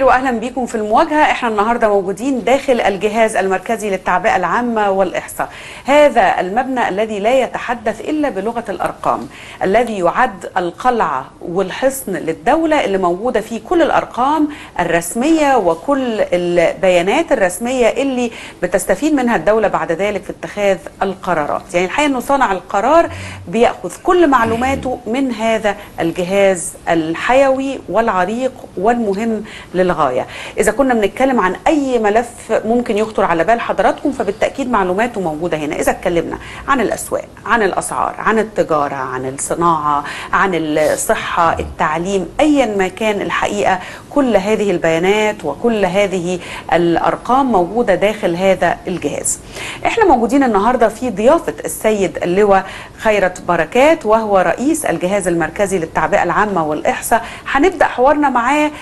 واهلا بيكم في المواجهه احنا النهارده موجودين داخل الجهاز المركزي للتعبئه العامه والاحصاء هذا المبنى الذي لا يتحدث الا بلغه الارقام الذي يعد القلعه والحصن للدوله اللي موجوده فيه كل الارقام الرسميه وكل البيانات الرسميه اللي بتستفيد منها الدوله بعد ذلك في اتخاذ القرارات يعني الحقيقه انه صانع القرار بياخذ كل معلوماته من هذا الجهاز الحيوي والعريق والمهم للغايه اذا كنا بنتكلم عن اي ملف ممكن يخطر على بال حضراتكم فبالتاكيد معلوماته موجوده هنا اذا اتكلمنا عن الاسواق عن الاسعار عن التجاره عن الصناعه عن الصحه التعليم ايا ما كان الحقيقه كل هذه البيانات وكل هذه الارقام موجوده داخل هذا الجهاز احنا موجودين النهارده في ضيافه السيد اللواء خيرت بركات وهو رئيس الجهاز المركزي للتعبئه العامه والاحصاء هنبدا حوارنا معاه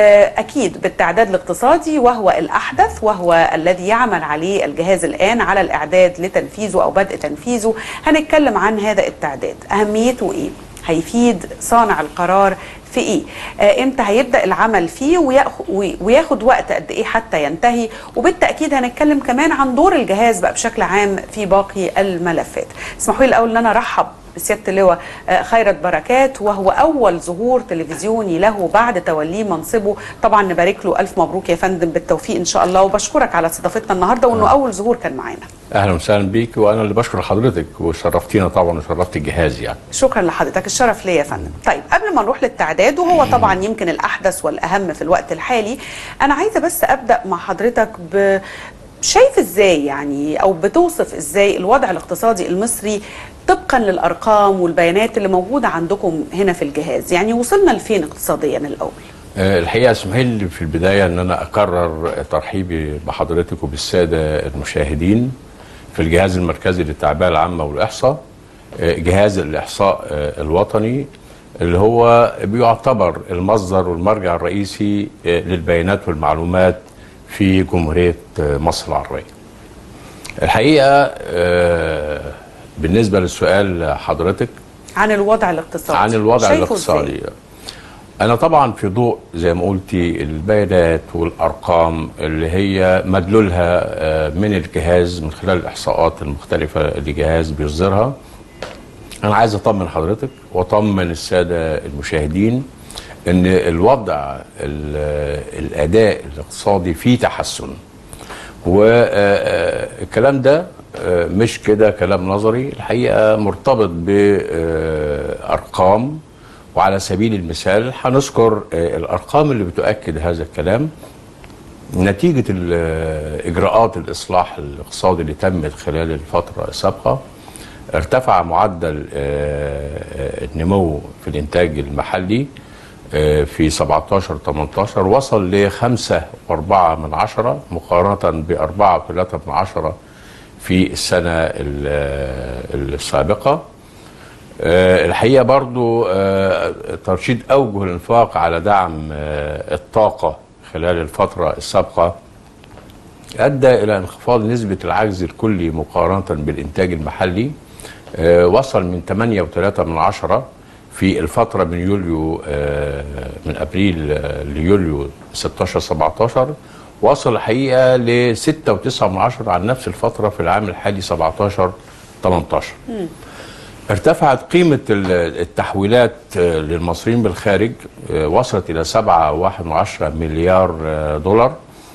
اكيد بالتعداد الاقتصادي وهو الاحدث وهو الذي يعمل عليه الجهاز الان على الاعداد لتنفيذه او بدء تنفيذه هنتكلم عن هذا التعداد اهميته ايه هيفيد صانع القرار في ايه آه امتى هيبدا العمل فيه وياخد, وياخد وقت قد ايه حتى ينتهي وبالتاكيد هنتكلم كمان عن دور الجهاز بقى بشكل عام في باقي الملفات اسمحوا لي الاول ان انا ارحب بسياده اللواء خيرت بركات وهو اول ظهور تلفزيوني له بعد توليه منصبه طبعا نبارك له الف مبروك يا فندم بالتوفيق ان شاء الله وبشكرك على استضافتنا النهارده وانه اول ظهور كان معانا اهلا وسهلا بيك وانا اللي بشكر حضرتك وشرفتينا طبعا وشرفت الجهاز يعني شكرا لحضرتك الشرف ليا يا فندم طيب قبل ما نروح للتعداد وهو طبعا يمكن الاحدث والاهم في الوقت الحالي انا عايزه بس ابدا مع حضرتك ب شايف ازاي يعني او بتوصف ازاي الوضع الاقتصادي المصري طبقا للارقام والبيانات اللي موجوده عندكم هنا في الجهاز يعني وصلنا لفين اقتصاديا الاول الحقيقه اسمحي لي في البدايه ان انا اكرر ترحيبي بحضرتك وبالساده المشاهدين في الجهاز المركزي للتعبئه العامه والاحصاء جهاز الاحصاء الوطني اللي هو بيعتبر المصدر والمرجع الرئيسي للبيانات والمعلومات في جمهوريه مصر العربيه. الحقيقه بالنسبه للسؤال حضرتك عن الوضع الاقتصادي عن الوضع الاقتصادي انا طبعا في ضوء زي ما قلتي البيانات والارقام اللي هي مدلولها من الجهاز من خلال الاحصاءات المختلفه اللي الجهاز بيصدرها انا عايز اطمن حضرتك واطمن الساده المشاهدين ان الوضع الاداء الاقتصادي فيه تحسن والكلام ده مش كده كلام نظري الحقيقه مرتبط بارقام وعلى سبيل المثال هنذكر الارقام اللي بتؤكد هذا الكلام نتيجه اجراءات الاصلاح الاقتصادي اللي تمت خلال الفتره السابقه ارتفع معدل النمو في الانتاج المحلي في 17 18 وصل ل 5 و4 من عشرة مقارنة ب 4 و3 من عشرة في السنة السابقة الحقيقة برضو ترشيد أوجه الإنفاق على دعم الطاقة خلال الفترة السابقة أدى إلى انخفاض نسبة العجز الكلي مقارنة بالإنتاج المحلي وصل من 8 و3 من عشرة في الفترة من يوليو من أبريل ليوليو 16 17 وصل الحقيقة ل 6 و9 من عشرة عن نفس الفترة في العام الحالي 17 18 م. ارتفعت قيمة التحويلات للمصريين بالخارج وصلت إلى 7.1 مليار دولار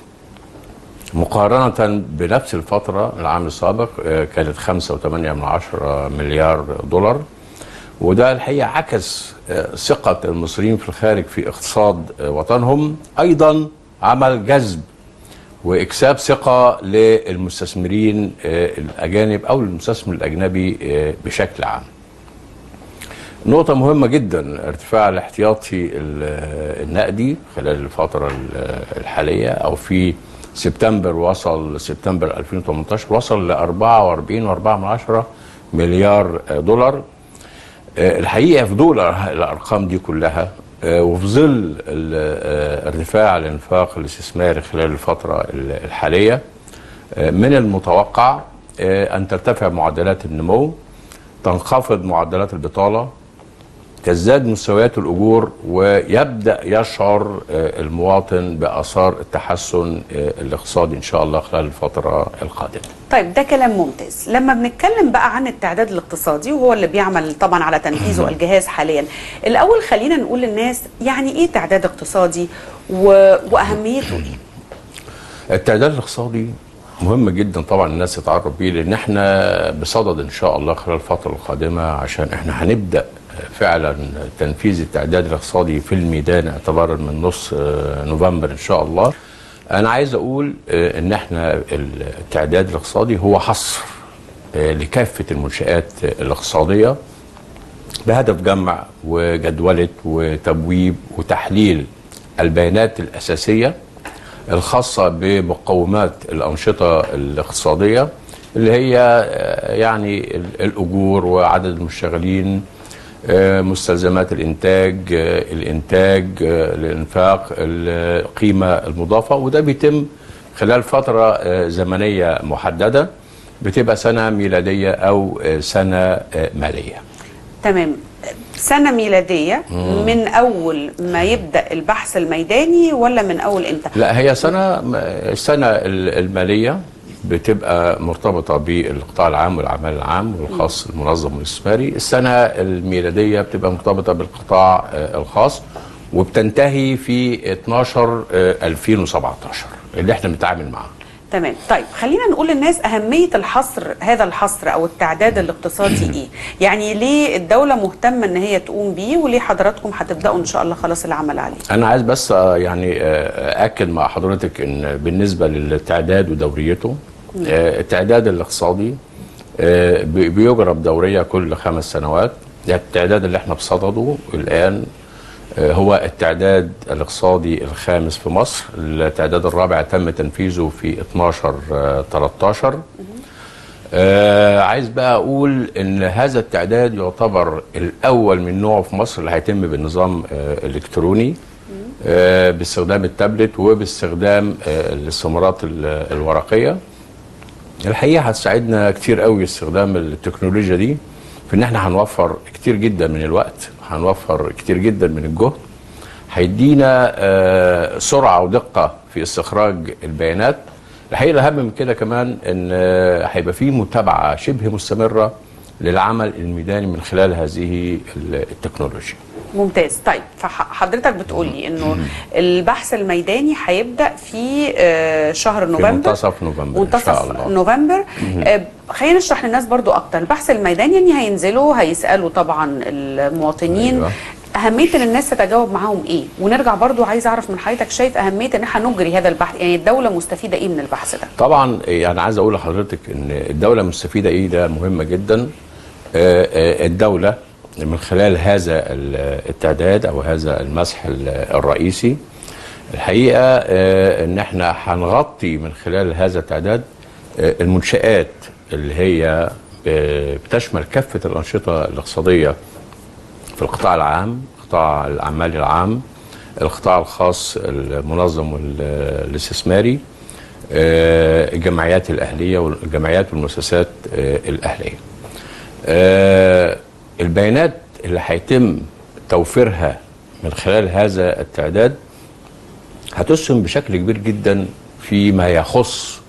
مقارنة بنفس الفترة العام السابق كانت 5.8 مليار دولار وده الحقيقة عكس ثقة المصريين في الخارج في اقتصاد وطنهم أيضا عمل جذب واكساب ثقه للمستثمرين الاجانب او المستثمر الاجنبي بشكل عام. نقطة مهمة جدا ارتفاع الاحتياطي النقدي خلال الفترة الحالية او في سبتمبر وصل سبتمبر 2018 وصل ل 44.4 مليار دولار. الحقيقة في ضوء الارقام دي كلها وفي ظل ارتفاع الانفاق الاستثماري خلال الفتره الحاليه من المتوقع ان ترتفع معدلات النمو تنخفض معدلات البطاله تزداد مستويات الأجور ويبدأ يشعر آه، المواطن بآثار التحسن آه، الاقتصادي إن شاء الله خلال الفترة القادمة طيب ده كلام ممتاز لما بنتكلم بقى عن التعداد الاقتصادي وهو اللي بيعمل طبعا على تنفيذه الجهاز حاليا الاول خلينا نقول للناس يعني ايه تعداد اقتصادي و... واهميته ايه التعداد الاقتصادي مهم جدا طبعا الناس تتعرف بيه لان احنا بصدد ان شاء الله خلال الفتره القادمه عشان احنا هنبدا فعلا تنفيذ التعداد الاقتصادي في الميدان اعتبارا من نص آه، نوفمبر ان شاء الله انا عايز اقول آه، ان احنا التعداد الاقتصادي هو حصر آه، لكافه المنشات الاقتصاديه بهدف جمع وجدولة وتبويب وتحليل البيانات الأساسية الخاصة بمقومات الأنشطة الاقتصادية اللي هي آه، يعني ال- الأجور وعدد المشتغلين آه، مستلزمات الإنتاج آه، الإنتاج آه، الإنفاق القيمة المضافة وده بيتم خلال فترة آه، زمنية محددة بتبقى سنة ميلادية أو آه، سنة آه، مالية تمام سنة ميلادية من أول ما يبدأ البحث الميداني ولا من أول إمتى؟ لا هي سنة السنة ال- المالية بتبقى مرتبطة بالقطاع العام والأعمال العام والخاص المنظم والاستثماري السنة الميلادية بتبقى مرتبطة بالقطاع آه، الخاص وبتنتهي في 12 آه، 2017 اللي احنا بنتعامل معاه تمام طيب خلينا نقول للناس أهمية الحصر هذا الحصر أو التعداد الاقتصادي إيه؟ يعني ليه الدولة مهتمة إن هي تقوم بيه وليه حضراتكم هتبدأوا إن شاء الله خلاص العمل عليه؟ أنا عايز بس آه، يعني آه، أكد مع حضرتك إن بالنسبة للتعداد ودوريته آه، التعداد الاقتصادي آه، بي- بيجرى بدورية كل خمس سنوات ده التعداد اللي احنا بصدده الآن آه، هو التعداد الاقتصادي الخامس في مصر التعداد الرابع تم تنفيذه في 12 آه، 13 آه عايز بقى اقول ان هذا التعداد يعتبر الاول من نوعه في مصر اللي هيتم بالنظام آه الكتروني آه باستخدام التابلت وباستخدام آه الاستمارات ال- الورقيه الحقيقه هتساعدنا كتير قوي استخدام التكنولوجيا دي في ان احنا هنوفر كتير جدا من الوقت هنوفر كتير جدا من الجهد هيدينا آه، سرعه ودقه في استخراج البيانات الحقيقه الاهم من كده كمان ان آه، هيبقى في متابعه شبه مستمره للعمل الميداني من خلال هذه التكنولوجيا ممتاز طيب فحضرتك بتقولي إنه البحث الميداني هيبدأ في آه، شهر في نوفمبر منتصف نوفمبر ان منتصف شاء الله نوفمبر آه، خلينا نشرح للناس برضو اكتر البحث الميداني يعني هينزلوا هيسالوا طبعا المواطنين أيوة. اهميه ان الناس تتجاوب معاهم ايه ونرجع برضو عايز اعرف من حضرتك شايف اهميه ان احنا نجري هذا البحث يعني الدوله مستفيده ايه من البحث ده طبعا يعني عايز اقول لحضرتك ان الدوله مستفيده ايه ده مهمه جدا آه، آه، الدوله من خلال هذا ال- التعداد او هذا المسح ال- الرئيسي الحقيقه آه، ان احنا هنغطي من خلال هذا التعداد آه، المنشآت اللي هي ب- بتشمل كافه الانشطه الاقتصاديه في القطاع العام قطاع الاعمال العام القطاع الخاص المنظم والاستثماري آه، الجمعيات الاهليه والجمعيات والمؤسسات آه، الاهليه آه، البيانات اللي هيتم توفيرها من خلال هذا التعداد هتسهم بشكل كبير جدا فيما يخص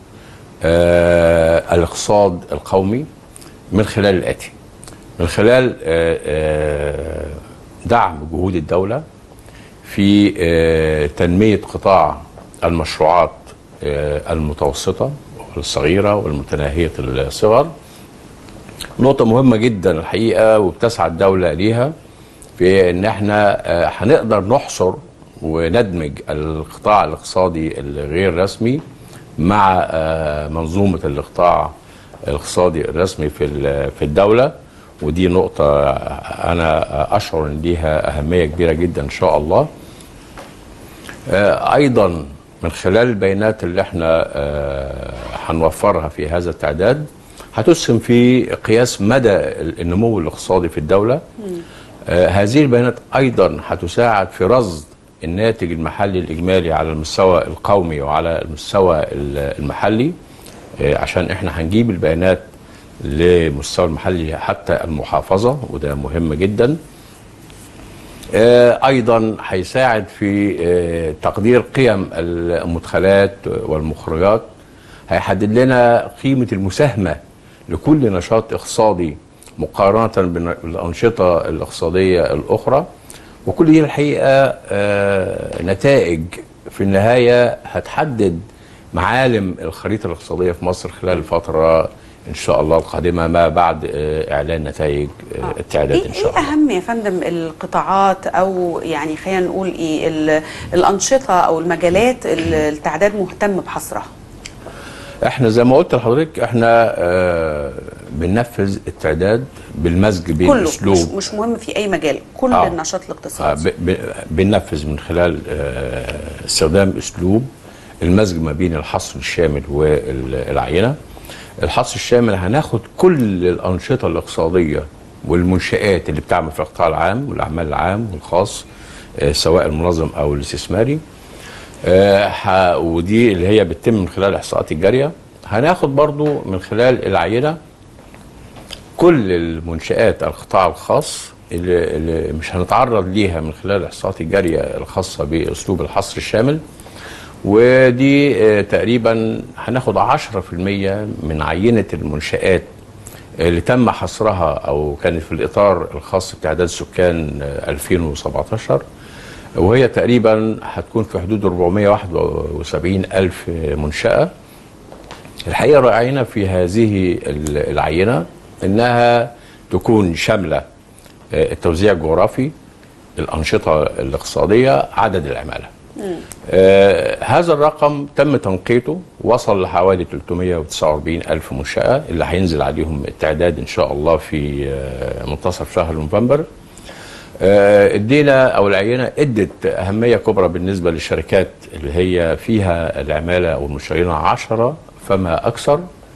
آه، الاقتصاد القومي من خلال الاتي من خلال آه، آه، دعم جهود الدوله في آه، تنميه قطاع المشروعات آه، المتوسطه والصغيره والمتناهيه الصغر نقطة مهمة جدا الحقيقة وبتسعى الدولة ليها في ان احنا آه، هنقدر نحصر وندمج القطاع الاقتصادي الغير رسمي مع آه، منظومة القطاع الاقتصادي الرسمي في ال- في الدولة ودي نقطة أنا أشعر إن ليها أهمية كبيرة جدا إن شاء الله آه، ايضا من خلال البيانات اللي احنا آه، هنوفرها في هذا التعداد هتسهم في قياس مدى النمو الاقتصادي في الدوله آه، هذه البيانات ايضا هتساعد في رصد الناتج المحلي الاجمالي على المستوى القومي وعلى المستوى ال- المحلي آه، عشان احنا هنجيب البيانات لمستوى المحلي حتى المحافظه وده مهم جدا آه، ايضا هيساعد في آه، تقدير قيم المدخلات والمخرجات هيحدد لنا قيمه المساهمه لكل نشاط اقتصادي مقارنه بالانشطه الاقتصاديه الاخرى وكل دي الحقيقه آه، نتائج في النهايه هتحدد معالم الخريطه الاقتصاديه في مصر خلال الفتره ان شاء الله القادمه ما بعد آه، اعلان نتائج آه، التعداد ايه ان شاء ايه الله اهم يا فندم القطاعات او يعني خلينا نقول ايه ال- الانشطه او المجالات اللي التعداد مهتم بحصرها احنا زي ما قلت لحضرتك احنا آه بننفذ التعداد بالمزج بين كله مش, اسلوب مش مهم في اي مجال كل آه. النشاط آه، الاقتصادي ب- ب- بننفذ من خلال آه، استخدام اسلوب المزج ما بين الحصر الشامل والعينه الحصر الشامل هناخد كل الانشطه الاقتصاديه والمنشات اللي بتعمل في القطاع العام والاعمال العام والخاص آه، سواء المنظم او الاستثماري آه، ح- ودي اللي هي بتتم من خلال الاحصاءات الجاريه هناخد برضو من خلال العينه كل المنشآت القطاع الخاص اللي, اللي مش هنتعرض ليها من خلال الاحصاءات الجاريه الخاصه باسلوب الحصر الشامل ودي آه، تقريبا هناخد 10% من عينه المنشآت اللي تم حصرها او كانت في الاطار الخاص بتعداد سكان آه، 2017 وهي تقريبا هتكون في حدود 471 الف منشاه الحقيقه راعينا في هذه ال- العينه انها تكون شامله آه، التوزيع الجغرافي الانشطه الاقتصاديه عدد العماله آه هذا الرقم تم تنقيته وصل لحوالي 349 ألف منشأة اللي هينزل عليهم التعداد إن شاء الله في آه منتصف شهر نوفمبر آه، ادينا او العينه ادت اهميه كبرى بالنسبه للشركات اللي هي فيها العماله او المشتغلين 10 فما اكثر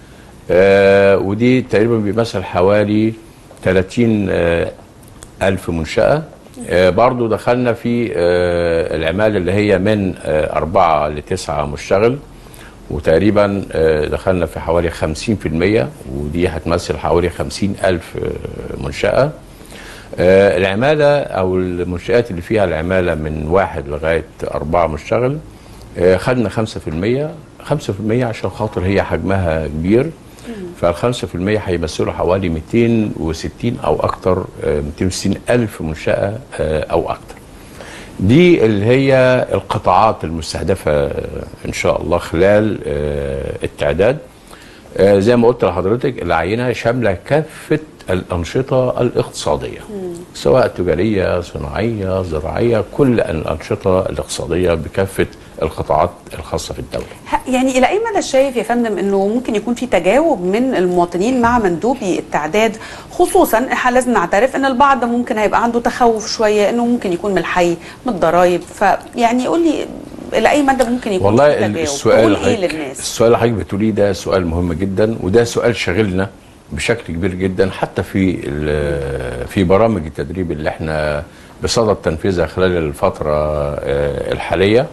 آه، ودي تقريبا بيمثل حوالي 30 آه، ألف منشأة آه، برضو دخلنا في آه، العمالة اللي هي من آه، أربعة لتسعة مشتغل وتقريبا آه، دخلنا في حوالي 50% ودي هتمثل حوالي 50 ألف آه، منشأة آه، العمالة أو المنشآت اللي فيها العمالة من واحد لغاية أربعة مشتغل آه، خدنا 5% 5% عشان خاطر هي حجمها كبير فالخمسة في المية هيمثلوا حوالي 260 أو أكتر آه، 260 ألف منشأة آه، أو أكتر دي اللي هي القطاعات المستهدفة آه، إن شاء الله خلال آه، التعداد آه، زي ما قلت لحضرتك العينة شاملة كافة الأنشطة الاقتصادية سواء تجارية صناعية زراعية كل الأنشطة الاقتصادية بكافة القطاعات الخاصة في الدولة ه- يعني الى اي مدى شايف يا فندم انه ممكن يكون في تجاوب من المواطنين مع مندوبي التعداد خصوصا احنا لازم نعترف ان البعض ممكن هيبقى عنده تخوف شويه انه ممكن يكون من الحي من الضرايب فيعني قول لي الى اي مدى ممكن يكون والله في تجاوب السؤال تقول اللي ايه حضرتك- للناس السؤال اللي حضرتك بتقوليه ده سؤال مهم جدا وده سؤال شاغلنا بشكل كبير جدا حتى في ال- في برامج التدريب اللي احنا بصدد تنفيذها خلال الفتره آه، الحاليه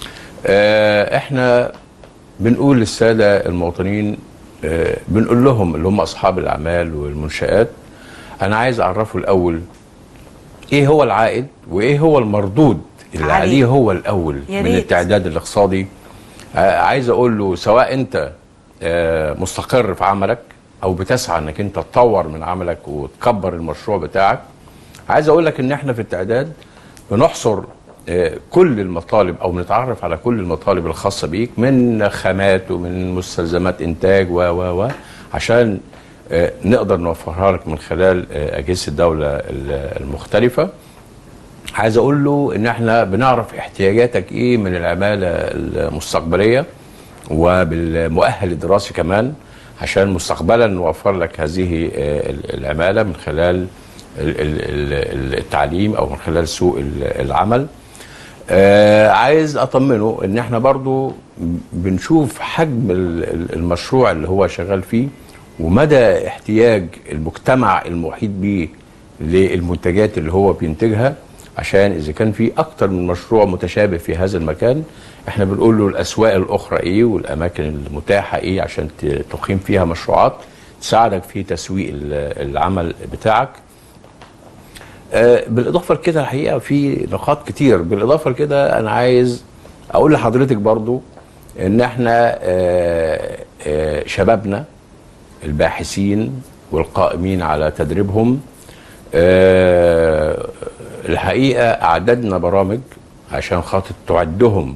آه، احنا بنقول للساده المواطنين آه، بنقول لهم اللي هم اصحاب الاعمال والمنشات انا عايز اعرفه الاول ايه هو العائد وايه هو المردود اللي عليه. عليه هو الاول يا من ريت. التعداد الاقتصادي آه، عايز اقول له سواء انت آه، مستقر في عملك او بتسعى انك انت تطور من عملك وتكبر المشروع بتاعك عايز اقول لك ان احنا في التعداد بنحصر آه، كل المطالب او بنتعرف على كل المطالب الخاصه بيك من خامات ومن مستلزمات انتاج و و و عشان آه، نقدر نوفرها لك من خلال آه، اجهزه الدوله ال- المختلفه عايز اقول له ان احنا بنعرف احتياجاتك ايه من العماله المستقبليه وبالمؤهل الدراسي كمان عشان مستقبلا نوفر لك هذه آه، ال- العماله من خلال ال- ال- ال- التعليم او من خلال سوق ال- العمل آه عايز اطمنه ان احنا برضو بنشوف حجم ال- ال- المشروع اللي هو شغال فيه ومدى احتياج المجتمع المحيط بيه للمنتجات اللي هو بينتجها عشان اذا كان في اكتر من مشروع متشابه في هذا المكان احنا بنقول له الاسواق الاخرى ايه والاماكن المتاحه ايه عشان ت- تقيم فيها مشروعات تساعدك في تسويق ال- العمل بتاعك آه، بالاضافه لكده الحقيقه في نقاط كتير بالاضافه لكده انا عايز اقول لحضرتك برضو ان احنا آه، آه، شبابنا الباحثين والقائمين على تدريبهم آه، الحقيقه اعددنا برامج عشان خاطر تعدهم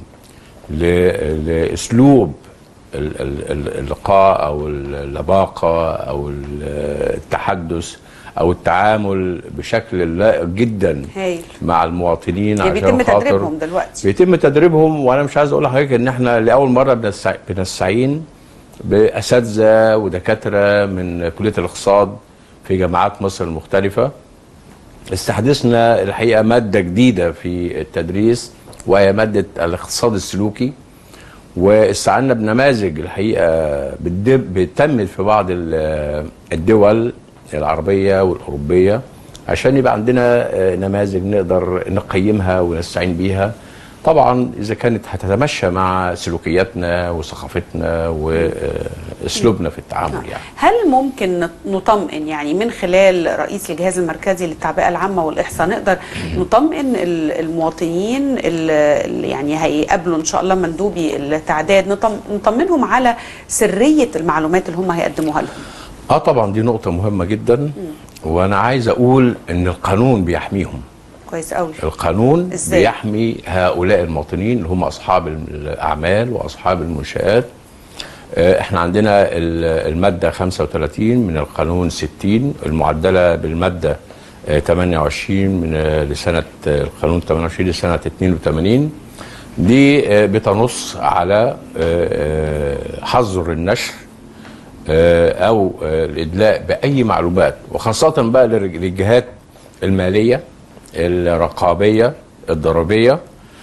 ل- لاسلوب ال- ال- ال- اللقاء او اللباقه او ال- التحدث او التعامل بشكل لائق جدا هايل مع المواطنين يعني عشان بيتم خاطر تدريبهم دلوقتي بيتم تدريبهم وانا مش عايز اقول لحضرتك ان احنا لاول مره بنستع- بنستعين باساتذه ودكاتره من كليه الاقتصاد في جامعات مصر المختلفه استحدثنا الحقيقه ماده جديده في التدريس وهي ماده الاقتصاد السلوكي واستعنا بنماذج الحقيقه بتدب- بتتم في بعض ال- الدول العربيه والاوروبيه عشان يبقى عندنا آه، نماذج نقدر نقيمها ونستعين بيها طبعا اذا كانت هتتمشى مع سلوكياتنا وثقافتنا واسلوبنا في التعامل يعني هل ممكن نطمئن يعني من خلال رئيس الجهاز المركزي للتعبئه العامه والاحصاء نقدر نطمئن ال- المواطنين اللي يعني هيقابلوا ان شاء الله مندوبي التعداد نطم- نطمنهم على سريه المعلومات اللي هم هيقدموها لهم اه طبعا دي نقطه مهمه جدا وانا عايز اقول ان القانون بيحميهم كويس قوي القانون إزاي؟ بيحمي هؤلاء المواطنين اللي هم اصحاب الاعمال واصحاب المنشات آه، احنا عندنا ال- الماده 35 من القانون 60 المعدله بالماده آه، 28 من آه، لسنه آه، القانون 28 لسنه 82 دي آه، بتنص على آه، آه، حظر النشر آه، او آه، الادلاء باي معلومات وخاصه بقى للرج- للجهات الماليه الرقابيه الضريبيه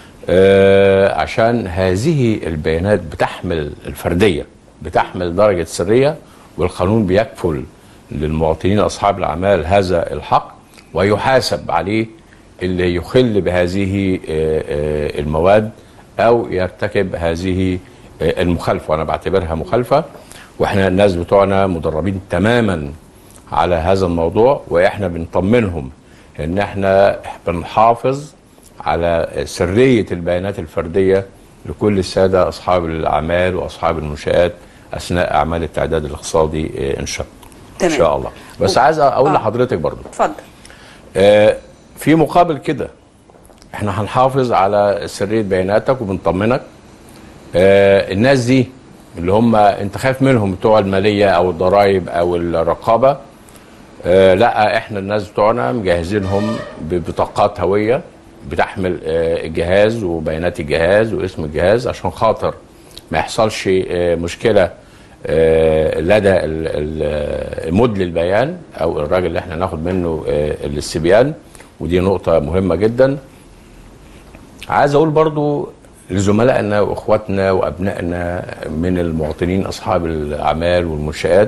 آه، عشان هذه البيانات بتحمل الفرديه بتحمل درجه سريه والقانون بيكفل للمواطنين اصحاب الاعمال هذا الحق ويحاسب عليه اللي يخل بهذه آه، آه، المواد او يرتكب هذه آه، المخالفه وانا بعتبرها مخالفه واحنا الناس بتوعنا مدربين تماما على هذا الموضوع واحنا بنطمنهم ان احنا بنحافظ على سريه البيانات الفرديه لكل الساده اصحاب الاعمال واصحاب المنشات اثناء اعمال التعداد الاقتصادي آه، ان شاء ان تمام. شاء الله بس عايز اقول آه. لحضرتك برضو اتفضل آه، في مقابل كده احنا هنحافظ على سريه بياناتك وبنطمنك آه، الناس دي اللي هم انت خايف منهم بتوع الماليه او الضرائب او الرقابه آه، لا احنا الناس بتوعنا مجهزينهم ببطاقات هويه بتحمل آه، الجهاز وبيانات الجهاز واسم الجهاز عشان خاطر ما يحصلش آه، مشكله آه، لدى ال- ال- مدل البيان او الراجل اللي احنا ناخد منه آه، الاستبيان ودي نقطه مهمه جدا عايز اقول برضو لزملائنا واخواتنا وابنائنا من المواطنين اصحاب الاعمال والمنشات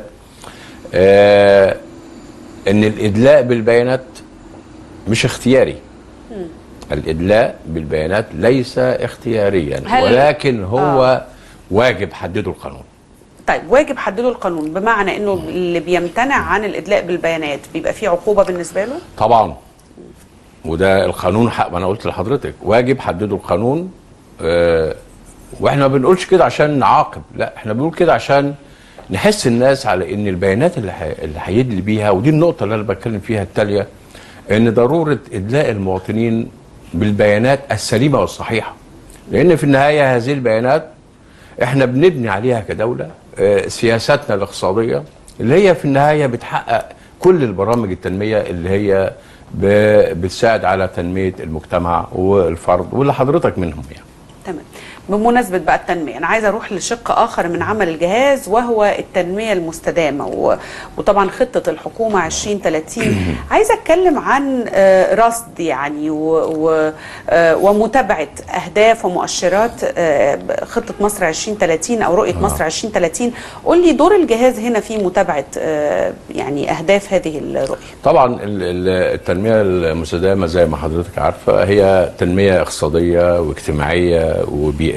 آه ان الادلاء بالبيانات مش اختياري الادلاء بالبيانات ليس اختياريا هل- ولكن هو واجب حدده القانون طيب واجب حدده القانون بمعنى انه اللي بيمتنع عن الادلاء بالبيانات بيبقى فيه عقوبه بالنسبه له طبعا وده القانون حق ما انا قلت لحضرتك واجب حدده القانون آه واحنا ما بنقولش كده عشان نعاقب لا احنا بنقول كده عشان نحس الناس على ان البيانات اللي حي... اللي هيدلي بيها ودي النقطه اللي انا بتكلم فيها التاليه ان ضروره ادلاء المواطنين بالبيانات السليمه والصحيحه لان في النهايه هذه البيانات احنا بنبني عليها كدوله آه، سياساتنا الاقتصاديه اللي هي في النهايه بتحقق كل البرامج التنميه اللي هي ب- بتساعد على تنميه المجتمع والفرد واللي حضرتك منهم يعني تمام بمناسبة بقى التنمية أنا عايزة أروح لشق آخر من عمل الجهاز وهو التنمية المستدامة و... وطبعا خطة الحكومة 2030 عايزة أتكلم عن آه، رصد يعني و... و... آه، ومتابعة أهداف ومؤشرات آه، خطة مصر 2030 أو رؤية مصر 2030 قول لي دور الجهاز هنا في متابعة آه، يعني أهداف هذه الرؤية طبعا ال- ال- التنميه المستدامه زي ما حضرتك عارفه هي تنميه اقتصاديه واجتماعيه وبيئيه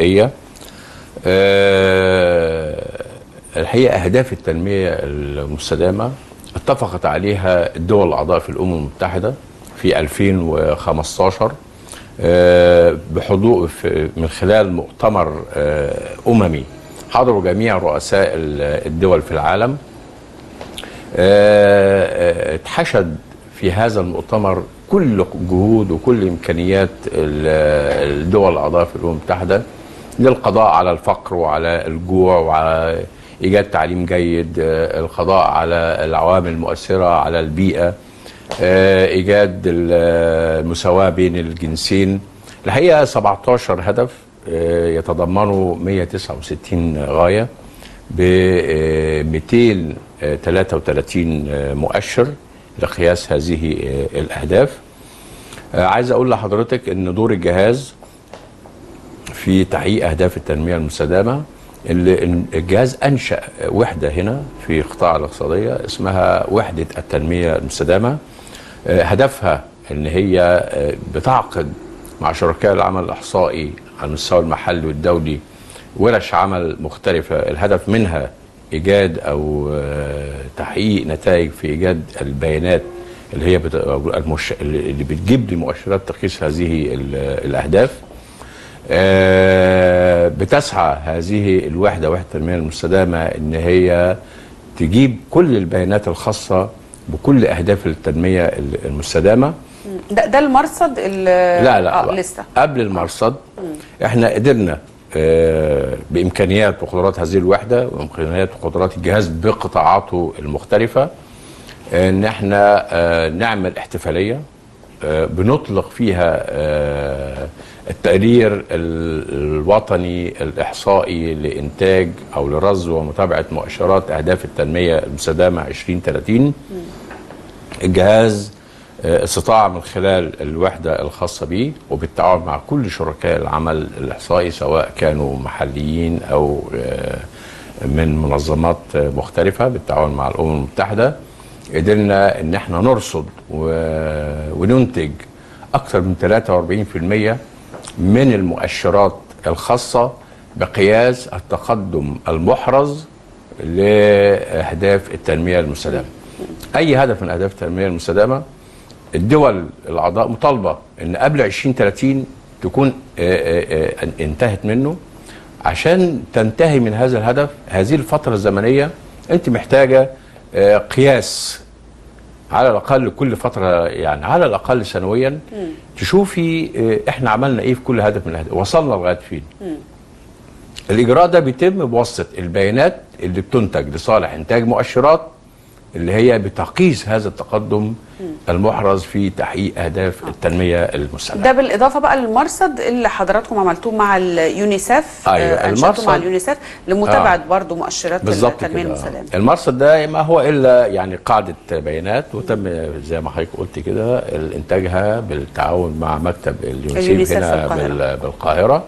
آه، الحقيقه اهداف التنميه المستدامه اتفقت عليها الدول الاعضاء في الامم المتحده في 2015 آه، بحضور في- من خلال مؤتمر آه، أممي حضروا جميع رؤساء ال- الدول في العالم آه، آه، اتحشد في هذا المؤتمر كل جهود وكل امكانيات ال- الدول الاعضاء في الامم المتحده للقضاء على الفقر وعلى الجوع وعلى ايجاد تعليم جيد آه، القضاء على العوامل المؤثره على البيئه آه، ايجاد ال- المساواه بين الجنسين الحقيقه 17 هدف آه، يتضمنوا 169 غايه ب 233 مؤشر لقياس هذه الاهداف آه، عايز اقول لحضرتك ان دور الجهاز في تحقيق اهداف التنميه المستدامه اللي إن الجهاز انشا وحده هنا في قطاع الاقتصاديه اسمها وحده التنميه المستدامه آه، هدفها ان هي آه، بتعقد مع شركاء العمل الاحصائي على المستوى المحلي والدولي ورش عمل مختلفه الهدف منها ايجاد او آه، تحقيق نتائج في ايجاد البيانات اللي هي بت... المش... اللي بتجيب لي مؤشرات تقييس هذه ال- الاهداف آه، بتسعى هذه الوحده وحده التنميه المستدامه ان هي تجيب كل البيانات الخاصه بكل اهداف التنميه ال- المستدامه ده, ده المرصد ال- لا لا اه لسه قبل المرصد احنا قدرنا آه، بامكانيات وقدرات هذه الوحده وامكانيات وقدرات الجهاز بقطاعاته المختلفه ان احنا آه، نعمل احتفاليه آه، بنطلق فيها آه، التقرير ال- الوطني الاحصائي لانتاج او لرصد ومتابعه مؤشرات اهداف التنميه المستدامه 2030 الجهاز آه، استطاع من خلال الوحدة الخاصة به وبالتعاون مع كل شركاء العمل الإحصائي سواء كانوا محليين أو آه، من منظمات آه، مختلفة بالتعاون مع الأمم المتحدة قدرنا إن احنا نرصد و- وننتج أكثر من 43% من المؤشرات الخاصة بقياس التقدم المحرز لأهداف التنمية المستدامة أي هدف من أهداف التنمية المستدامة الدول الأعضاء مطالبة إن قبل 2030 تكون آه، آه، آه، انتهت منه عشان تنتهي من هذا الهدف هذه الفترة الزمنية أنت محتاجة آه، قياس على الاقل كل فتره يعني على الاقل سنويا تشوفي آه، احنا عملنا ايه في كل هدف من الاهداف وصلنا لغايه فين الاجراء ده بيتم بواسطه البيانات اللي بتنتج لصالح انتاج مؤشرات اللي هي بتقيس هذا التقدم المحرز في تحقيق اهداف التنميه المستدامه ده بالاضافه بقى للمرصد اللي حضراتكم عملتوه مع اليونيسف أيوة، آه، أنشأتوه المرصد- مع اليونيسف لمتابعه آه. برضو مؤشرات بالظبط التنميه كده المستدامه المرصد ده ما هو الا يعني قاعده بيانات وتم زي ما حضرتك قلت كده انتاجها بالتعاون مع مكتب اليونيسيف اليونيسف في هنا القاهرة. بال- بالقاهره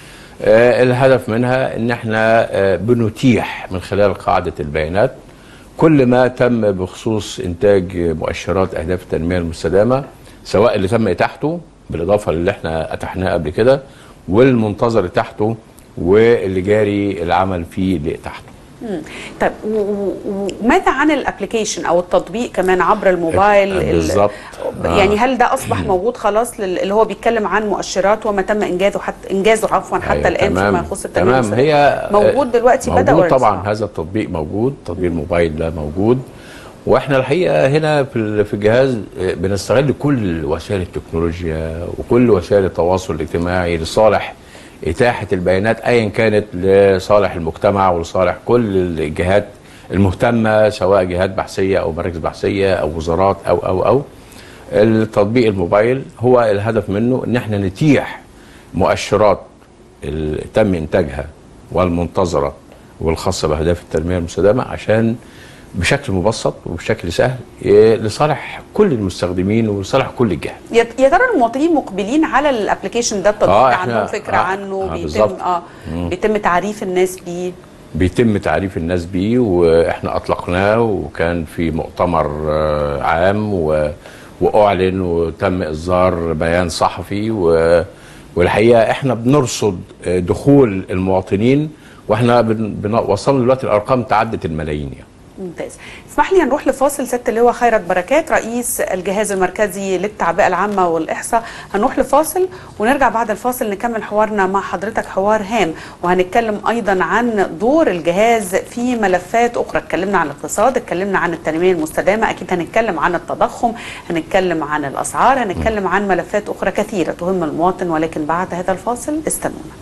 آه، الهدف منها ان احنا آه، بنتيح من خلال قاعده البيانات كل ما تم بخصوص انتاج مؤشرات اهداف التنميه المستدامه سواء اللي تم اتاحته بالاضافه للي احنا اتحناه قبل كده والمنتظر اتاحته واللي جاري العمل فيه لاتاحته مم. طيب و- و- وماذا عن الابلكيشن او التطبيق كمان عبر الموبايل ال- بالظبط. آه. يعني هل ده اصبح موجود خلاص لل- اللي هو بيتكلم عن مؤشرات وما تم انجازه حتى انجازه عفوا حتى أيوة، الان تمام. فيما يخص التنميه تمام المستدامة؟ هي موجود دلوقتي بدا موجود ولا طبعا لسه؟ هذا التطبيق موجود تطبيق الموبايل ده موجود واحنا الحقيقه هنا في ال- في الجهاز آه، بنستغل كل وسائل التكنولوجيا وكل وسائل التواصل الاجتماعي لصالح اتاحه البيانات ايا كانت لصالح المجتمع ولصالح كل الجهات المهتمه سواء جهات بحثيه او مراكز بحثيه او وزارات او او او التطبيق الموبايل هو الهدف منه ان احنا نتيح مؤشرات اللي تم انتاجها والمنتظره والخاصه باهداف التنميه المستدامه عشان بشكل مبسط وبشكل سهل إيه، لصالح كل المستخدمين ولصالح كل الجهات. يا يا ترى المواطنين مقبلين على الابلكيشن ده التطبيق آه، ده إحنا- عندهم فكره آه، عنه آه، بيتم بالظبط. اه بيتم تعريف الناس بيه بيتم تعريف الناس بيه واحنا اطلقناه وكان في مؤتمر آه، عام و... واعلن وتم اصدار بيان صحفي و... والحقيقه احنا بنرصد آه، دخول المواطنين واحنا بن... بن... وصلنا دلوقتي الارقام تعدت الملايين يعني ممتاز اسمح لي نروح لفاصل سياده اللواء خيرت بركات رئيس الجهاز المركزي للتعبئه العامه والاحصاء هنروح لفاصل ونرجع بعد الفاصل نكمل حوارنا مع حضرتك حوار هام وهنتكلم ايضا عن دور الجهاز في ملفات اخرى اتكلمنا عن الاقتصاد اتكلمنا عن التنميه المستدامه اكيد هنتكلم عن التضخم هنتكلم عن الاسعار هنتكلم عن ملفات اخرى كثيره تهم المواطن ولكن بعد هذا الفاصل استنونا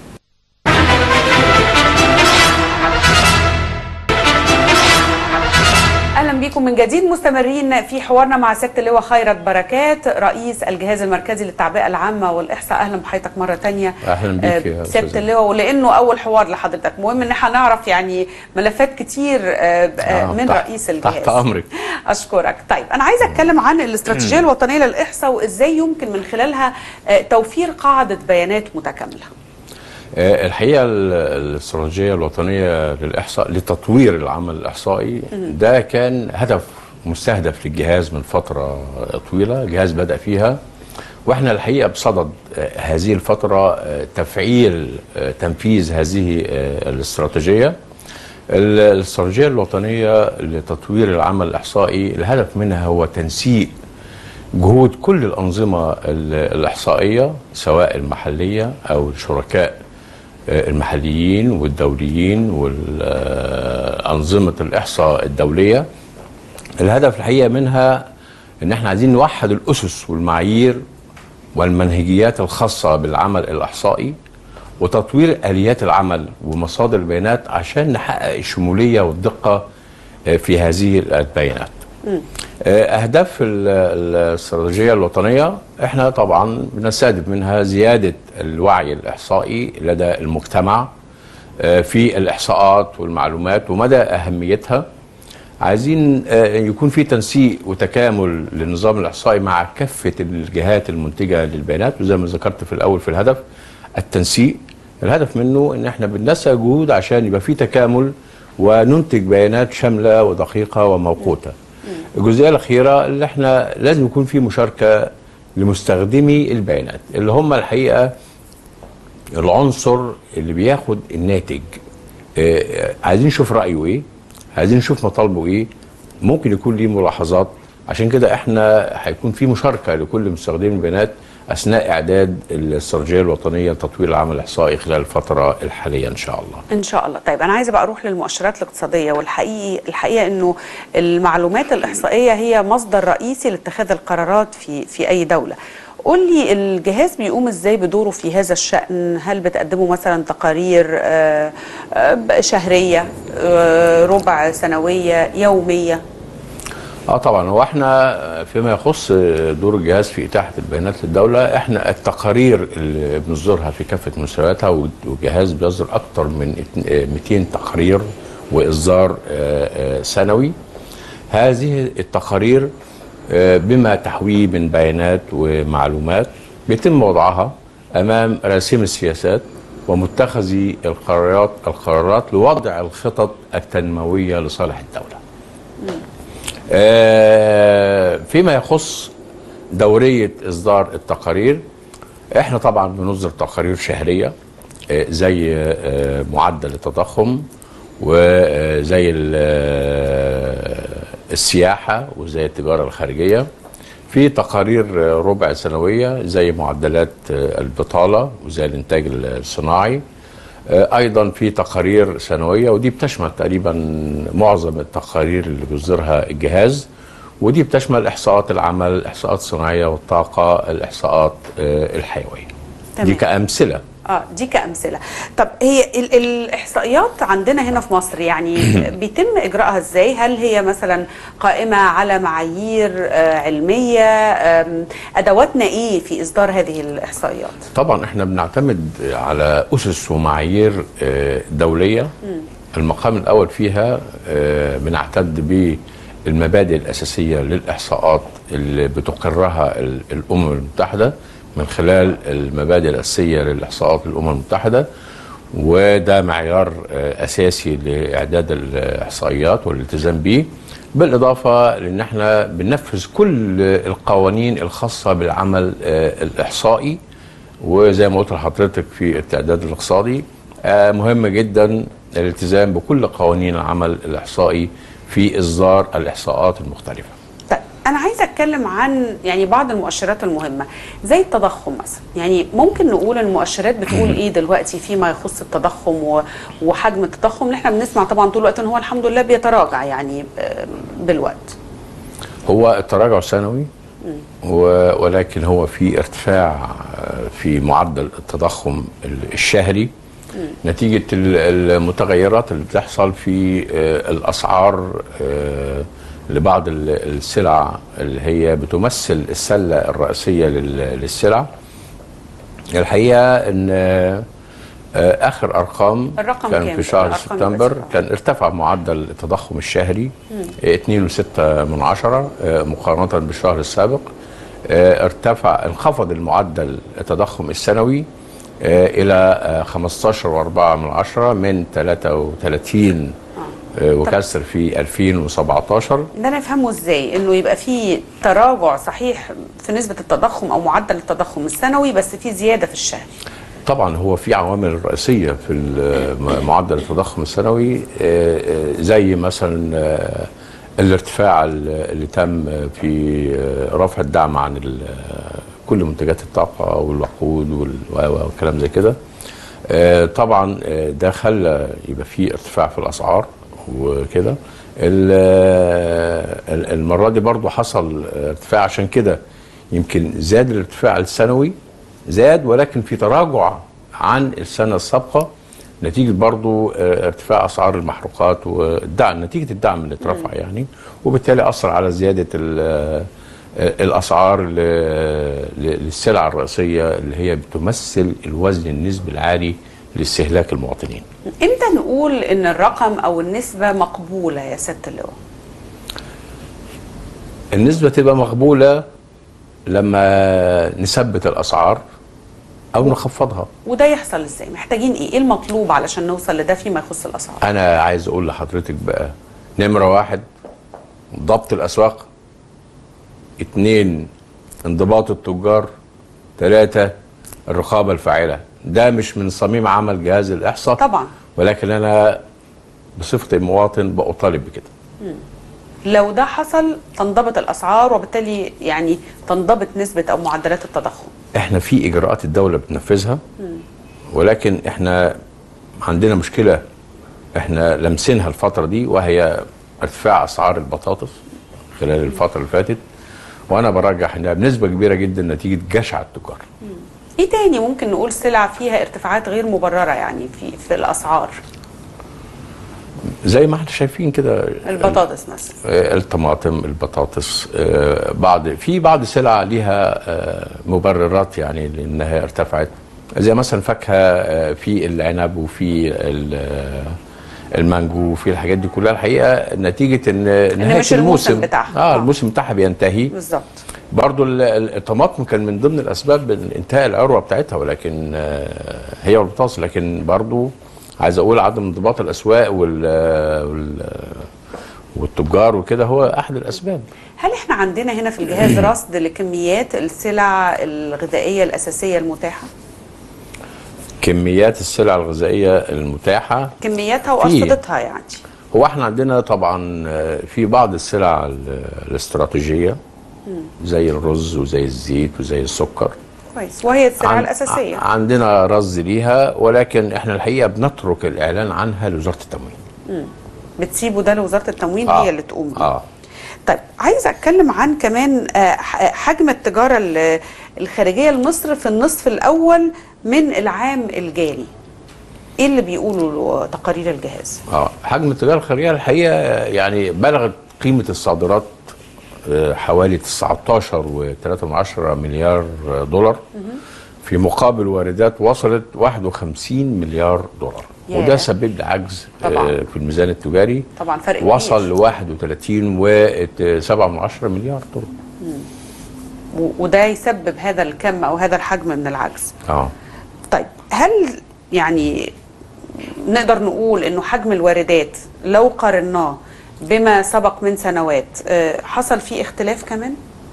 اهلا بكم من جديد مستمرين في حوارنا مع سياده اللواء خيرت بركات رئيس الجهاز المركزي للتعبئه العامه والاحصاء اهلا بحضرتك مره ثانيه اهلا بيك يا سياده أستاذة. اللواء ولانه اول حوار لحضرتك مهم ان احنا نعرف يعني ملفات كتير آه، آه، آه، من تحت- رئيس الجهاز تحت أمرك. اشكرك طيب انا عايزه اتكلم عن الاستراتيجيه الوطنيه للاحصاء وازاي يمكن من خلالها آه، توفير قاعده بيانات متكامله آه، الحقيقه ال- الاستراتيجيه الوطنيه للاحصاء لتطوير العمل الاحصائي ده كان هدف مستهدف للجهاز من فتره طويله الجهاز بدا فيها واحنا الحقيقه بصدد آه، هذه الفتره آه، تفعيل آه، تنفيذ هذه آه، الاستراتيجيه ال- الاستراتيجيه الوطنيه لتطوير العمل الاحصائي الهدف منها هو تنسيق جهود كل الأنظمة ال- الإحصائية سواء المحلية أو الشركاء آه، المحليين والدوليين وأنظمة الإحصاء الدولية الهدف الحقيقة منها إن إحنا عايزين نوحد الأسس والمعايير والمنهجيات الخاصة بالعمل الإحصائي وتطوير آليات العمل ومصادر البيانات عشان نحقق الشمولية والدقة آه، في هذه البيانات آه، أهداف ال- الاستراتيجية الوطنية احنا طبعا بنستهدف منها زيادة الوعي الإحصائي لدى المجتمع آه، في الإحصاءات والمعلومات ومدى أهميتها عايزين آه، يكون في تنسيق وتكامل للنظام الإحصائي مع كافة الجهات المنتجة للبيانات وزي ما ذكرت في الأول في الهدف التنسيق الهدف منه ان احنا بننسق جهود عشان يبقى في تكامل وننتج بيانات شاملة ودقيقة وموقوتة الجزئية الأخيرة اللي احنا لازم يكون في مشاركة لمستخدمي البيانات اللي هم الحقيقة العنصر اللي بياخد الناتج آه، آه، عايزين نشوف رأيه ايه عايزين نشوف مطالبه ايه ممكن يكون ليه ملاحظات عشان كده احنا هيكون في مشاركة لكل مستخدمي البيانات اثناء اعداد الاستراتيجيه الوطنيه لتطوير العمل الاحصائي خلال الفتره الحاليه ان شاء الله. ان شاء الله طيب انا عايزه بقى اروح للمؤشرات الاقتصاديه والحقيقي الحقيقه انه المعلومات الاحصائيه هي مصدر رئيسي لاتخاذ القرارات في في اي دوله قول لي الجهاز بيقوم ازاي بدوره في هذا الشأن هل بتقدموا مثلا تقارير آه، آه، شهرية آه، ربع سنوية يومية اه طبعا هو احنا فيما يخص دور الجهاز في اتاحه البيانات للدوله احنا التقارير اللي بنصدرها في كافه مستوياتها والجهاز بيصدر اكثر من 200 تقرير واصدار آه، آه، سنوي هذه التقارير آه، بما تحويه من بيانات ومعلومات بيتم وضعها امام راسم السياسات ومتخذي القرارات القرارات لوضع الخطط التنمويه لصالح الدوله. آه، فيما يخص دورية إصدار التقارير احنا طبعا بنصدر تقارير شهرية آه، زي آه، معدل التضخم وزي ال- آه، السياحة وزي التجارة الخارجية في تقارير آه، ربع سنوية زي معدلات آه، البطالة وزي الإنتاج الصناعي آه، ايضا في تقارير سنويه ودي بتشمل تقريبا معظم التقارير اللي بيصدرها الجهاز ودي بتشمل احصاءات العمل الاحصاءات الصناعيه والطاقه الاحصاءات آه، الحيويه تمام. دي كامثله اه دي كأمثلة طب هي ال الإحصائيات عندنا هنا في مصر يعني بيتم إجراءها إزاي هل هي مثلا قائمة على معايير آه علمية آم، أدواتنا إيه في إصدار هذه الإحصائيات طبعا احنا بنعتمد على اسس ومعايير آه، دوليه المقام الاول فيها آه، بنعتد بالمبادئ الاساسيه للاحصاءات اللي بتقرها ال- الامم المتحده من خلال المبادئ الاساسيه للاحصاءات الامم المتحده وده معيار آه، اساسي لاعداد الاحصائيات والالتزام به بالاضافه لان احنا بننفذ كل القوانين الخاصه بالعمل آه، الاحصائي وزي ما قلت لحضرتك في التعداد الاقتصادي آه، مهم جدا الالتزام بكل قوانين العمل الاحصائي في اصدار الاحصاءات المختلفه طيب انا عايزه اتكلم عن يعني بعض المؤشرات المهمه زي التضخم مثلا يعني ممكن نقول المؤشرات بتقول ايه دلوقتي فيما يخص التضخم و- وحجم التضخم اللي احنا بنسمع طبعا طول الوقت ان هو الحمد لله بيتراجع يعني آه، بالوقت هو التراجع سنوي و- ولكن هو في ارتفاع آه، في معدل التضخم ال- الشهري نتيجة ال- المتغيرات اللي بتحصل في آه، الأسعار آه، لبعض ال- السلع اللي هي بتمثل السلة الرئيسية لل- للسلع الحقيقة أن آه، آه، آخر أرقام الرقم كان كام؟ في شهر الأرقام سبتمبر التي- كان ارتفع معدل التضخم الشهري 2.6 من عشرة آه، مقارنة بالشهر السابق آه، ارتفع انخفض المعدل التضخم السنوي آه، إلى آه، 15.4 من عشرة من 33 آه، وكسر في 2017 ده نفهمه ازاي انه يبقى في تراجع صحيح في نسبه التضخم او معدل التضخم السنوي بس في زياده في الشهر طبعا هو في عوامل رئيسيه في ال- معدل التضخم السنوي آه، آه، زي مثلا آه، الارتفاع ال- اللي تم في آه، رفع الدعم عن ال- كل منتجات الطاقه والوقود وال- و- والكلام زي كده آه، طبعا آه، ده خلى يبقى في ارتفاع في الاسعار وكده ال- ال- المره دي برضو حصل ارتفاع عشان كده يمكن زاد الارتفاع السنوي زاد ولكن في تراجع عن السنه السابقه نتيجه برضو آه، ارتفاع اسعار المحروقات والدعم نتيجه الدعم اللي اترفع يعني وبالتالي اثر على زياده ال- آه، الاسعار ل- ل- للسلع الرئيسيه اللي هي بتمثل الوزن النسبي العالي لاستهلاك المواطنين. امتى نقول ان الرقم او النسبه مقبوله يا سياده اللواء النسبه تبقى مقبوله لما نثبت الاسعار او نخفضها. وده يحصل ازاي محتاجين ايه ايه المطلوب علشان نوصل لده فيما يخص الاسعار انا عايز اقول لحضرتك بقى نمره واحد ضبط الاسواق اتنين انضباط التجار ثلاثة الرقابة الفاعلة ده مش من صميم عمل جهاز الإحصاء طبعا ولكن أنا بصفتي مواطن بأطالب بكده لو ده حصل تنضبط الاسعار وبالتالي يعني تنضبط نسبه او معدلات التضخم احنا في إجراءات الدولة بتنفذها ولكن احنا عندنا مشكلة احنا لمسينها الفترة دي وهي ارتفاع أسعار البطاطس خلال الفترة اللي فاتت وأنا برجح إنها بنسبة كبيرة جدا نتيجة جشع التجار ايه تاني ممكن نقول سلع فيها ارتفاعات غير مبرره يعني في في الاسعار زي ما احنا شايفين كده البطاطس مثلا آه، الطماطم البطاطس آه، بعض في بعض سلع ليها آه، مبررات يعني لانها ارتفعت زي مثلا فاكهه آه، في العنب وفي ال- آه، المانجو وفي الحاجات دي كلها الحقيقه نتيجه ان نهايه مش الموسم بتاعها. اه آه. الموسم بتاعها بينتهي بالظبط برضو ال- ال- الطماطم كان من ضمن الاسباب انتهاء العروه بتاعتها ولكن آه، هي والبطاطس لكن برضو عايز اقول عدم انضباط الاسواق وال وال والتجار وكده هو احد الاسباب هل احنا عندنا هنا في الجهاز رصد لكميات السلع الغذائيه الاساسيه المتاحه كميات السلع الغذائيه المتاحه كمياتها في. وارصدتها يعني هو احنا عندنا طبعا آه، في بعض السلع ال- الاستراتيجيه زي الرز وزي الزيت وزي السكر كويس وهي السلع عن- الاساسيه ع- عندنا رصد ليها ولكن احنا الحقيقه بنترك الاعلان عنها لوزاره التموين بتسيبوا ده لوزاره التموين آه. هي اللي تقوم بيه اه طيب عايزه اتكلم عن كمان آه، ح- حجم التجاره ال- الخارجيه لمصر في النصف الاول من العام الجاري ايه اللي بيقولوا تقارير الجهاز اه حجم التجاره الخارجيه الحقيقه يعني بلغت قيمه الصادرات آه، حوالي 19.3 مليار دولار في مقابل واردات وصلت 51 مليار دولار ياه. وده سبب لي عجز طبعاً. آه، في الميزان التجاري طبعا فرق كبير. وصل ل 31 و7 مليار دولار و- وده يسبب هذا الكم او هذا الحجم من العجز اه طيب هل يعني نقدر نقول انه حجم الواردات لو قارناه بما سبق من سنوات آه، حصل فيه اختلاف كمان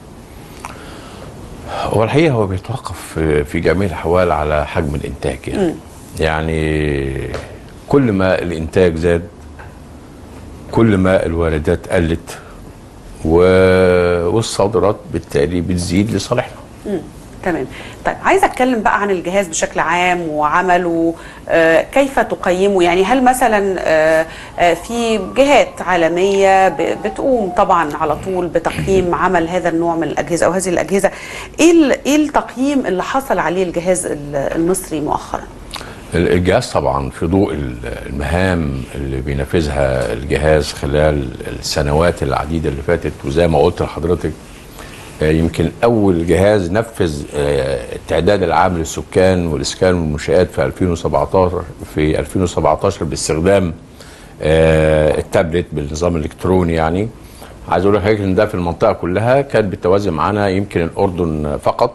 هو الحقيقه هو بيتوقف في- في جميع الاحوال على حجم الانتاج يعني يعني كل ما الانتاج زاد كل ما الواردات قلت و... والصادرات بالتالي بتزيد لصالحنا مم. تمام طيب عايز اتكلم بقى عن الجهاز بشكل عام وعمله آه كيف تقيمه يعني هل مثلا آه آه في جهات عالميه ب- بتقوم طبعا على طول بتقييم عمل هذا النوع من الاجهزه او هذه الاجهزه ايه ال- ايه التقييم اللي حصل عليه الجهاز ال- المصري مؤخرا الجهاز طبعا في ضوء المهام اللي بينفذها الجهاز خلال السنوات العديدة اللي فاتت وزي ما قلت لحضرتك آه، يمكن أول جهاز نفذ آه، التعداد العام للسكان والإسكان والمنشآت في 2017 في 2017 باستخدام آه، التابلت بالنظام الإلكتروني يعني عايز أقول لحضرتك إن ده في المنطقة كلها كان بالتوازي معانا يمكن الأردن فقط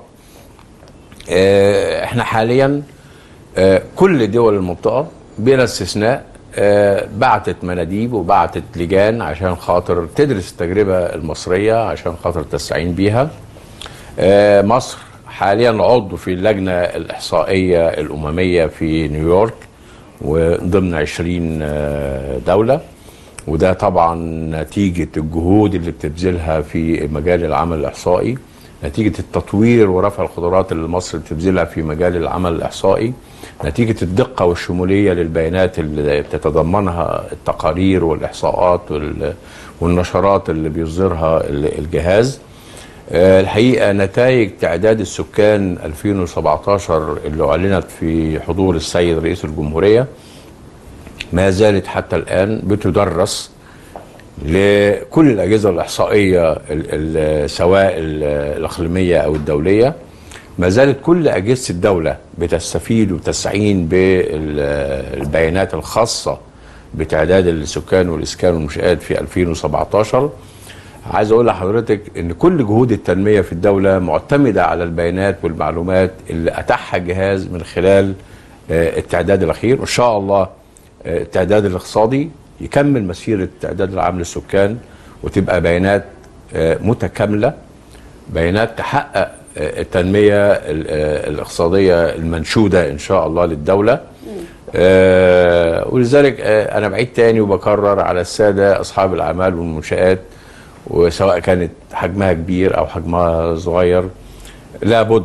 آه، احنا حاليا آه، كل دول المنطقة بلا استثناء آه، بعتت مناديب وبعتت لجان عشان خاطر تدرس التجربة المصرية عشان خاطر تستعين بيها آه، مصر حاليا عضو في اللجنة الإحصائية الأممية في نيويورك وضمن 20 آه، دولة وده طبعا نتيجة الجهود اللي بتبذلها في مجال العمل الإحصائي نتيجة التطوير ورفع القدرات اللي مصر بتبذلها في مجال العمل الإحصائي نتيجة الدقة والشمولية للبيانات اللي بتتضمنها التقارير والإحصاءات وال- والنشرات اللي بيصدرها ال- الجهاز آه، الحقيقة نتائج تعداد السكان 2017 اللي أعلنت في حضور السيد رئيس الجمهورية ما زالت حتى الآن بتدرس لكل الأجهزة الإحصائية ال- ال- سواء ال- الإقليمية أو الدولية ما زالت كل أجهزة الدولة بتستفيد وتستعين بالبيانات الخاصة بتعداد السكان والإسكان والمنشآت في 2017 عايز أقول لحضرتك إن كل جهود التنمية في الدولة معتمدة على البيانات والمعلومات اللي أتاحها الجهاز من خلال آه، التعداد الأخير وإن شاء الله آه، التعداد الاقتصادي يكمل مسيرة التعداد العام للسكان وتبقى بيانات آه، متكاملة بيانات تحقق آه، التنمية ال- آه، الاقتصادية المنشودة إن شاء الله للدولة آه، ولذلك آه، أنا بعيد تاني وبكرر على السادة أصحاب الأعمال والمنشآت وسواء كانت حجمها كبير أو حجمها صغير لابد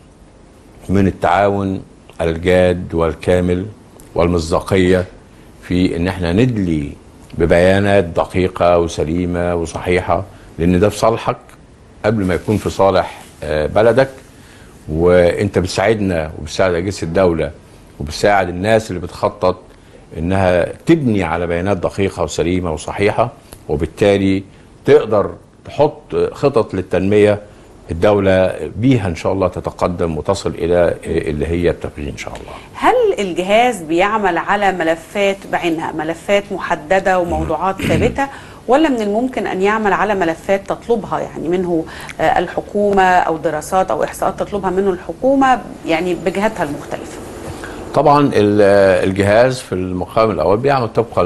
من التعاون الجاد والكامل والمصداقية في ان احنا ندلي ببيانات دقيقة وسليمة وصحيحة لان ده في صالحك قبل ما يكون في صالح آه، بلدك وانت بتساعدنا وبتساعد اجهزة الدولة وبتساعد الناس اللي بتخطط انها تبني على بيانات دقيقة وسليمة وصحيحة وبالتالي تقدر تحط خطط للتنمية الدولة بيها إن شاء الله تتقدم وتصل إلى اللي هي بتبغيه إن شاء الله هل الجهاز بيعمل على ملفات بعينها ملفات محددة وموضوعات ثابتة ولا من الممكن أن يعمل على ملفات تطلبها يعني منه آه، الحكومة أو دراسات أو إحصاءات تطلبها منه الحكومة يعني بجهاتها المختلفة طبعا ال- الجهاز في المقام الأول بيعمل طبقا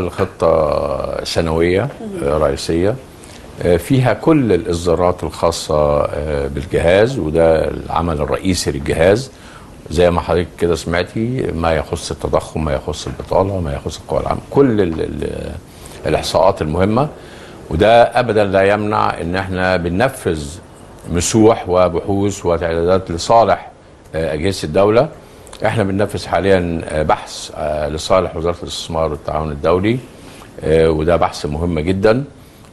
لخطة سنوية آه، رئيسية آه، فيها كل الإصدارات الخاصة آه، بالجهاز وده العمل الرئيسي للجهاز زي ما حضرتك كده سمعتي ما يخص التضخم ما يخص البطالة ما يخص القوى العامة كل ال ال الإحصاءات المهمة وده أبدا لا يمنع إن احنا بننفذ مسوح وبحوث وتعدادات لصالح آه، أجهزة الدولة احنا بننفذ حاليا آه، بحث آه، لصالح وزارة الاستثمار والتعاون الدولي آه، وده بحث مهم جدا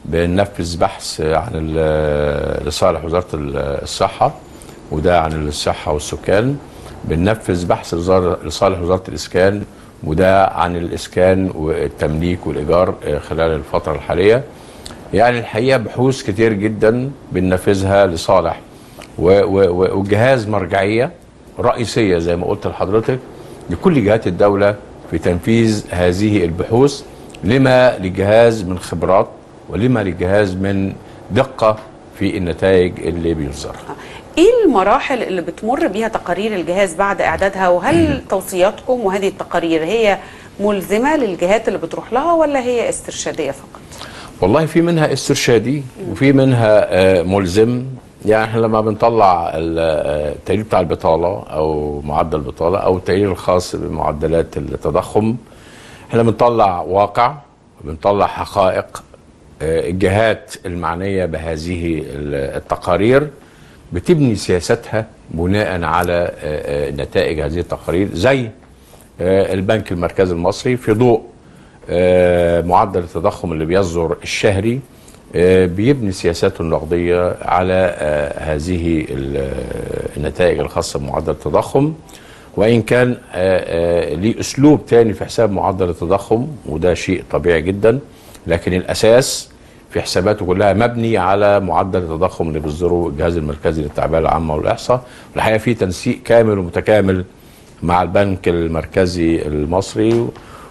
بننفذ بحث آه، عن ال- لصالح وزارة ال- الصحة وده عن الصحة والسكان بننفذ بحث لزار- لصالح وزارة الإسكان وده عن الإسكان والتمليك والإيجار آه، خلال الفترة الحالية يعني الحقيقة بحوث كتير جدا بننفذها لصالح و- و- و- وجهاز مرجعية رئيسية زي ما قلت لحضرتك لكل جهات الدولة في تنفيذ هذه البحوث لما للجهاز من خبرات ولما للجهاز من دقة في النتائج اللي بيصدرها ايه المراحل اللي بتمر بيها تقارير الجهاز بعد اعدادها وهل توصياتكم وهذه التقارير هي ملزمه للجهات اللي بتروح لها ولا هي استرشاديه فقط؟ والله في منها استرشادي وفي منها آه، ملزم يعني احنا لما بنطلع ال- آه، التقرير بتاع البطاله او معدل البطاله او التقرير الخاص بمعدلات التضخم احنا بنطلع واقع بنطلع حقائق آه، الجهات المعنيه بهذه ال- التقارير بتبني سياستها بناء على آه، آه، نتائج هذه التقارير زي آه، البنك المركزي المصري في ضوء آه، معدل التضخم اللي بيصدر الشهري آه، بيبني سياساته النقديه على آه، هذه ال- آه، النتائج الخاصه بمعدل التضخم وان كان آه، آه، ليه اسلوب تاني في حساب معدل التضخم وده شيء طبيعي جدا لكن الاساس في حساباته كلها مبني على معدل التضخم اللي بيصدره الجهاز المركزي للتعبئه العامه والاحصاء والحقيقه في تنسيق كامل ومتكامل مع البنك المركزي المصري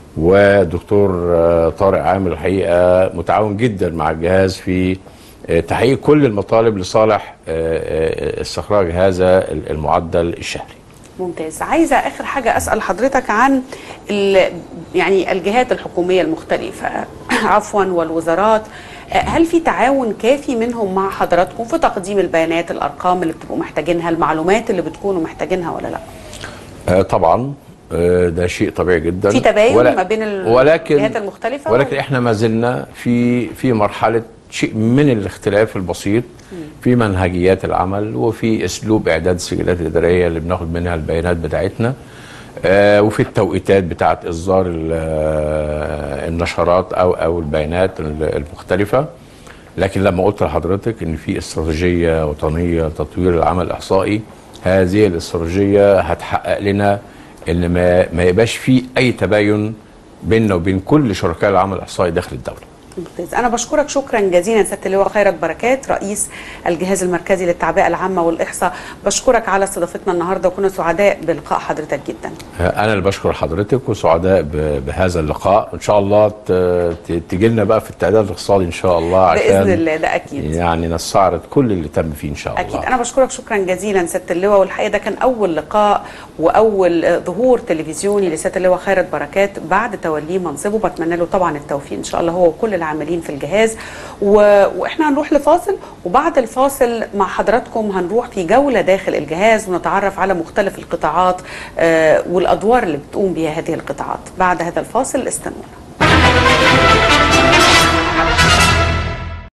ودكتور آه، طارق عامر الحقيقه متعاون جدا مع الجهاز في آه، تحقيق كل المطالب لصالح آه، آه، استخراج هذا المعدل الشهري ممتاز عايزة آخر حاجة أسأل حضرتك عن ال- يعني الجهات الحكومية المختلفة عفوا والوزارات آه، هل في تعاون كافي منهم مع حضراتكم في تقديم البيانات الأرقام اللي بتبقوا محتاجينها المعلومات اللي بتكونوا محتاجينها ولا لا آه، طبعا آه، ده شيء طبيعي جدا في تباين ولا- ما بين ال- ولكن الجهات المختلفة ولكن احنا ما زلنا في في مرحله شيء من الاختلاف البسيط في منهجيات العمل وفي اسلوب اعداد السجلات الاداريه اللي بناخد منها البيانات بتاعتنا آه، وفي التوقيتات بتاعت اصدار ال- آه، النشرات او او البيانات ال- المختلفه لكن لما قلت لحضرتك ان في استراتيجيه وطنيه لتطوير العمل الاحصائي هذه الاستراتيجيه هتحقق لنا ان ما ما يبقاش في اي تباين بيننا وبين كل شركاء العمل الاحصائي داخل الدوله ممتاز أنا بشكرك شكرا جزيلا سيادة اللواء خيرت بركات رئيس الجهاز المركزي للتعبئة العامة والإحصاء بشكرك على استضافتنا النهاردة وكنا سعداء بلقاء حضرتك جدا انا اللي بشكر حضرتك وسعداء ب- بهذا اللقاء ان شاء الله تجي لنا بقى في التعداد الاقتصادي ان شاء الله عشان بإذن الله ده أكيد يعني نستعرض كل اللي تم فيه ان شاء الله أكيد أنا بشكرك شكرا جزيلا سيادة اللواء والحقيقة ده كان أول لقاء وأول آه، ظهور تلفزيوني لسيادة اللواء خيرت بركات بعد توليه منصبه بتمنى له طبعا التوفيق إن شاء الله هو وكل العاملين في الجهاز و... وإحنا هنروح لفاصل وبعد الفاصل مع حضراتكم هنروح في جولة داخل الجهاز ونتعرف على مختلف القطاعات آه، والأدوار اللي بتقوم بها هذه القطاعات بعد هذا الفاصل استنونا